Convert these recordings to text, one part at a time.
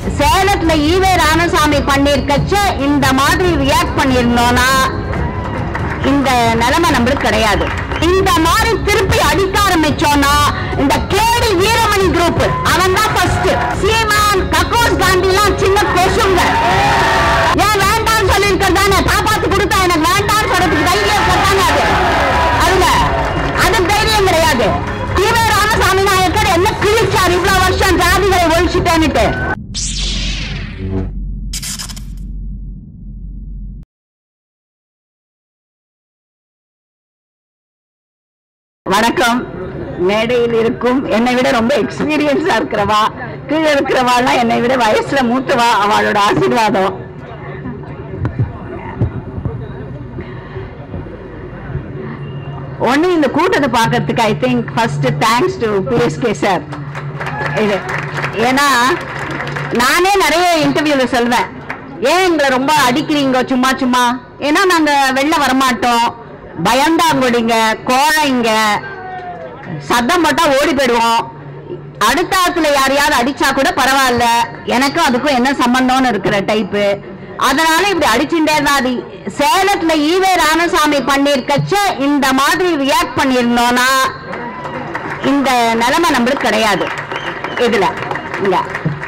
சேலத்துல ஈவே ராமசாமி பண்ணிருக்கச்ச இந்த மாதிரி ரியாக்ட் பண்ணிருந்தோம்னா இந்த நிலைமை நம்மளுக்கு கிடையாது இந்த மாதிரி திருப்பி அடிக்க ஆரம்பிச்சோம்னா இந்த கேடி வீரமணி குரூப் அவன் தான் ஃபர்ஸ்ட் சீமான் கக்கோஸ் காந்தி எல்லாம் சின்ன கொசுங்க ஏன் வேண்டாம்னு சொல்லியிருக்கிறதானே காப்பாத்து கொடுத்தா எனக்கு வேண்டாம்னு சொல்றதுக்கு தைரியம் கொடுத்தாங்க அது அதுல அது தைரியம் கிடையாது ஈவே ராமசாமி நாயக்கர் என்ன கிழிச்சார் இவ்வளவு வருஷம் ஜாதிகளை ஒழிச்சுட்டேன்னுட்டு வணக்கம் மேடையில் இருக்கும் என்னை விட ரொம்ப எக்ஸ்பீரியன்ஸா இருக்கிறவா கீழே இருக்கிறவாள்லாம் என்னை விட வயசுல மூத்தவா அவளோட ஆசீர்வாதம் ஒண்ணு இந்த கூட்டத்தை பார்க்கறதுக்கு I think first thanks to PSK sir இது ஏன்னா நானே நிறைய இன்டர்வியூல சொல்வேன் ஏன் எங்களை ரொம்ப அடிக்கிறீங்க சும்மா சும்மா ஏன்னா நாங்க வெளில வரமாட்டோம் பயந்தாங்குடிங்க கோழைங்க சத்தம் போட்டா ஓடி போயிடுவோம் அடுத்த ஆத்துல யாரையாவது அடிச்சா கூட பரவாயில்ல எனக்கும் அதுக்கும் என்ன சம்பந்தம்னு இருக்கிற டைப்பு அதனால இப்படி அடிச்சுட்டே தான் அது சேலத்துல ஈவே ராமசாமி பண்ணிருக்கச்ச இந்த மாதிரி ரியாக்ட் பண்ணியிருந்தோம்னா இந்த நிலைமை நம்மளுக்கு கிடையாது இதுல இங்க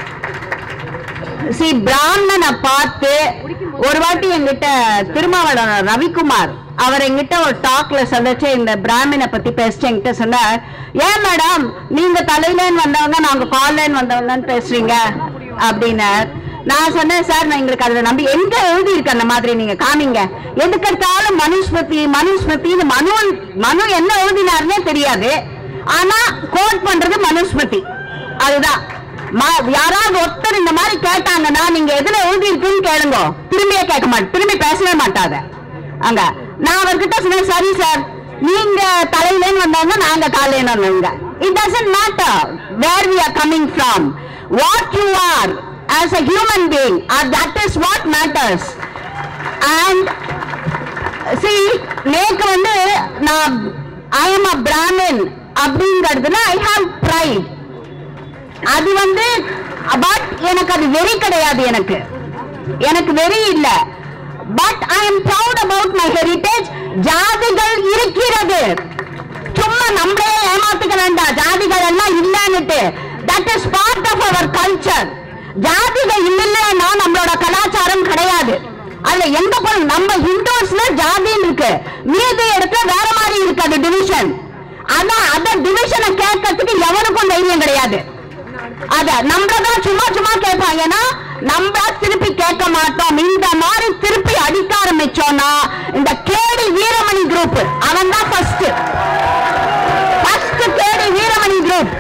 சி பிராமணனை பார்த்து ஒரு வாட்டி எங்கிட்ட திருமாவளவன் ரவிக்குமார் அவர் எங்கிட்ட ஒரு டாக்ல சொல்லிச்சு இந்த பிராமணனை பத்தி பேசிட்டு என்கிட்ட சொன்னார் ஏன் மேடம் நீங்க தலையிலேன்னு வந்தவங்க நாங்க கால்லேன்னு வந்தவங்கன்னு பேசுறீங்க அப்படின்னார் நான் சொன்னேன் சார் நான் எங்களுக்கு அதுல நம்பி எங்க எழுதி இருக்கு அந்த மாதிரி நீங்க காமிங்க எதுக்கு எடுத்தாலும் மனுஸ்மிருதி மனுஸ்மிருதின்னு மனு மனு என்ன எழுதினாருன்னே தெரியாது ஆனா கோட் பண்றது மனுஸ்மிருதி அதுதான் ம- யாராவது ஒருத்தர் இந்த மாதிரி கேட்டாங்கன்னா நீங்க எதுல எழுதி இருக்குன்னு கேளுங்க திரும்பியே கேட்க மாட்டேன் திரும்பி பேசவே மாட்டாத அங்க நான் அவர்கிட்ட சொன்னேன் சரி சார் நீங்க தலையிலேன்னு வந்தவங்க நாங்க காலையில வந்தவங்க it doesn't matter where we are coming from what you are as a human being that is what matters and see நேக்கு வந்து நான் ஐ எம் அ பிராமின் அப்படிங்கிறதுல ஐ ஹாவ் ப்ரைட் அது வந்து பட் எனக்கு அது வெறி கிடையாது எனக்கு எனக்கு வெறி இல்ல but I am proud about my heritage ஜாதிகள் இருக்கிறது சும்மா நம்மளே ஏமாத்துக்க வேண்டாம் ஜாதிகள் எல்லாம் இல்லன்னுட்டு that is part of our culture ஜாதிகள் இல்லைன்னா நம்மளோட கலாச்சாரம் கிடையாது அதுல எந்த பொருள் நம்ம ஹிந்துஸ்ல ஜாதின்னு இருக்கு மீதி இடத்துல வேற மாதிரி இருக்கு அது டிவிஷன் ஆனா அந்த டிவிஷனை கேட்கறதுக்கு எவனுக்கும் தைரியம் கிடையாது அத நம்மளதான் சும்மா சும்மா கேட்பான் ஏன்னா நம்ம திருப்பி கேட்க மாட்டோம் இந்த மாதிரி திருப்பி அடிக்க ஆரம்பிச்சோம்னா இந்த கேடி வீரமணி குரூப் அவன் தான் first first KD Veeramani group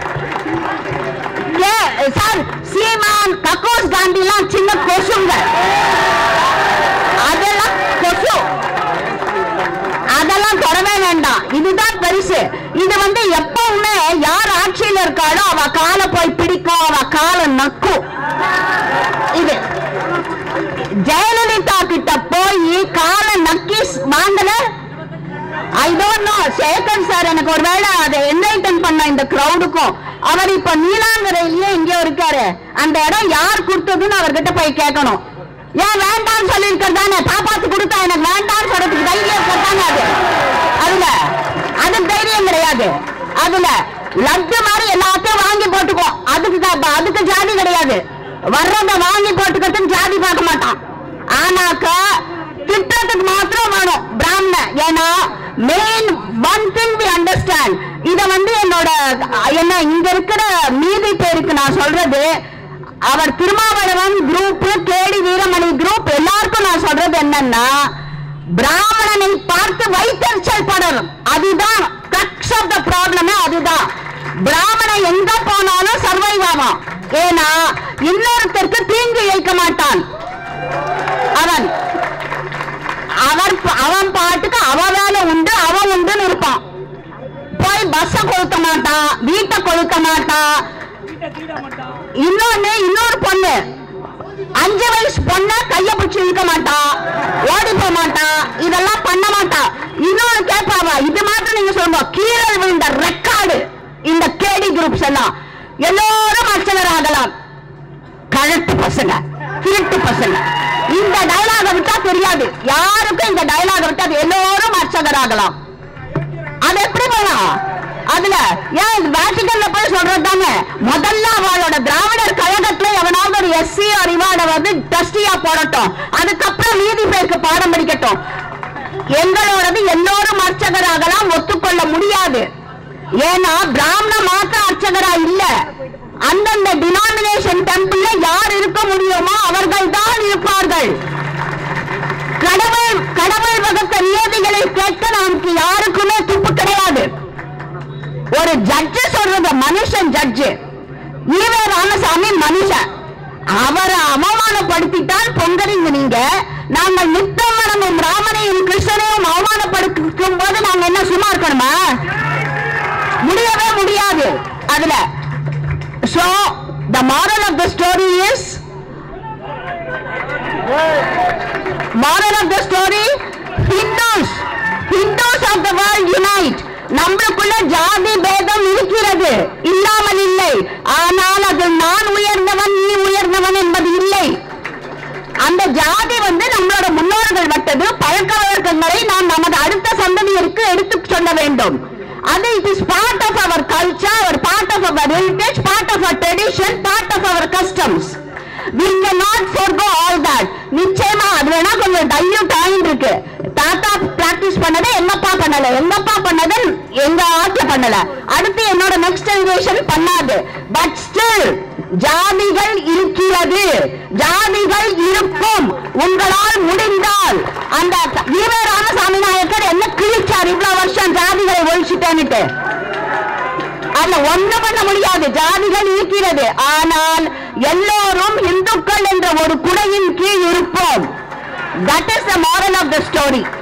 sir Seeman கக்கோஸ் காந்தி எல்லாம் சின்ன கொசுங்க அதெல்லாம் கொசு அதெல்லாம் தொடவே வேண்டாம் இதுதான் பெருசு இது வந்து எப்பவுமே யார் ஆட்சியில இருக்காளோ அவ காலை போய் பிடிக்கும் அவ காலை நக்கும் இது ஜெயலலிதா கிட்ட போய் காலை நக்கி வாங்கல I don't know Sekar sir எனக்கு ஒருவேளை அதை என்லைட்டன் பண்ண இந்த கிரௌடுக்கும் அவர் இப்ப நீலாங்கரையிலயே எங்கேயோ இருக்காரு அந்த இடம் யார் கொடுத்ததுன்னு அவர்கிட்ட போய் கேட்கணும் ஏன் வேண்டாம்னு சொல்லியிருக்கிறதானே காப்பாத்து கொடுத்தா எனக்கு வேண்டாம்னு சொல்றதுக்கு தைரியம் கொடுத்தாங்க அது அதுல அது தைரியம் கிடையாது அதுல லட்டு மாதிரி எல்லாத்தையும் வாங்கி போட்டுக்கோ அதுக்கு தான் அதுக்கு ஜாதி கிடையாது வர்றத வாங்கி போட்டுக்கிறதுக்கு ஜாதி பார்க்க மாட்டான் ஆனாக்கா திட்டத்துக்கு மாத்திரம் வேணும் பிராமண ஏன்னா main one thing we understand இத வந்து என்னோட என்ன இங்க இருக்கிற மீதி பேருக்கு நான் சொல்றது அவர் Thirumavalavan group KD Veeramani group எல்லாருக்கும் நான் சொல்றது என்னன்னா பிராமணனை பார்த்து வைத்தறிச்சல் படரும் அதுதான் crux of the ப்ராப்ளமே அதுதான் பிராமணன் எங்க போனாலும் சர்வைவ் ஆவான் ஏன்னா இன்னொருத்தருக்கு தீங்கு இழைக்க மாட்டான் அவன் அவன் அவன் பாட்டுக்கு அவ வேலை உண்டு அவன் உண்டுன்னு இருப்பான் போய் பஸ்ஸ கொளுத்த மாட்டான் வீட்டை கொளுத்த மாட்டான் இன்னொன்னு இன்னொரு பொண்ணு அஞ்சு வயசு பொண்ண கைய பிடிச்சு இழுக்க மாட்டா ஓடி போக மாட்டா இதெல்லாம் பண்ண மாட்டா இன்னொன்னு கேட்பாவா இது மாத்திரம் நீங்க சொல்லுங்க கீழே விழுந்த ரெக்கார்டு இந்த கேடி குரூப்ஸ் எல்லாம் எல்லோரும் அர்ச்சனர் ஆகலாம் கழட்டு பசங்க திருட்டு பசங்க இந்த டயலாக விட்டா தெரியாது யாருக்கும் இந்த டயலாக விட்டா அது எல்லோரும் அர்ச்சகராகலாம் அது எப்படி பண்ணலாம் அதுல ஏன் வேட்டிக்கல்ல போய் சொல்றது தானே முதல்ல அவளோட திராவிடர் கழகத்துல எவனாவது ஒரு எஸ்சி அறிவாட வந்து டஸ்டியா போடட்டும் அதுக்கப்புறம் மீதி பேருக்கு பாடம் படிக்கட்டும் எங்களோடது எல்லோரும் அர்ச்சகராகலாம் ஒத்துக்கொள்ள முடியாது ஏன்னா பிராமண மாத்திர அர்ச்சகரா இல்ல அந்தந்த டினாமினேஷன் டெம்பிள்ல யார் இருக்க முடியுமோ அவர்கள் தான் இருப்பார்கள் கடவுள் கடவுள் வகுத்த நியதிகளை கேட்க நமக்கு யாருக்குமே துப்பு கிடையாது ஒரு ஜட்ஜு சொல்றது மனுஷன் ஜட்ஜு ஈவே ராமசாமி மனுஷன் அவரை அவமானப்படுத்தித்தான் பொங்கறீங்க நீங்க நாங்கள் நித்தமனமும் ராமனையும் கிருஷ்ணனையும் அவமானப்படுத்தும் போது நாங்க என்ன சும்மா இருக்கணுமா முடியவே முடியாது அதுல so the moral of the story is moral of the story hindus hindus of the world unite நம்மளுக்குள்ள ஜாதி பேதம் இருக்கிறது இல்லாமல் இல்லை ஆனால் அது நான் உயர்ந்தவன் நீ உயர்ந்தவன் என்பது இல்லை அந்த ஜாதி வந்து நம்மளோட முன்னோர்கள் வட்டது பழக்க வழக்கங்களை நாம் நமது அடுத்த சந்ததியருக்கு எடுத்து சொல்ல வேண்டும் அது it is part of our culture ஒரு part of our heritage part of our tradition part of our customs we cannot forgo all that நிச்சயமா அது வேணா கொஞ்சம் டைல்யூட் ஆயிருக்கு தாத்தா பிராக்டிஸ் பண்ணது எங்கப்பா பண்ணல எங்கப்பா பண்ணது எங்க ஆட்ல பண்ணல அடுத்து என்னோட நெக்ஸ்ட் ஜெனரேஷன் பண்ணாது பட் ஸ்டில் ஜாதிகள் இருக்கிறது ஜாதிகள் இருக்கும் உங்களால் முடிந்தால் அந்த வீர ராமசாமி நாயக்கர் என்ன கிழிச்சார் இவ்வளவு வருஷம் ஜாதிகளை ஒழிச்சுட்டேன்னுட்டு அதுல ஒண்ணு பண்ண முடியாது ஜாதிகள் இருக்கிறது ஆனால் எல்லோரும் இந்துக்கள் என்ற ஒரு குடையின் கீழ் இருப்போம் that is the moral of the story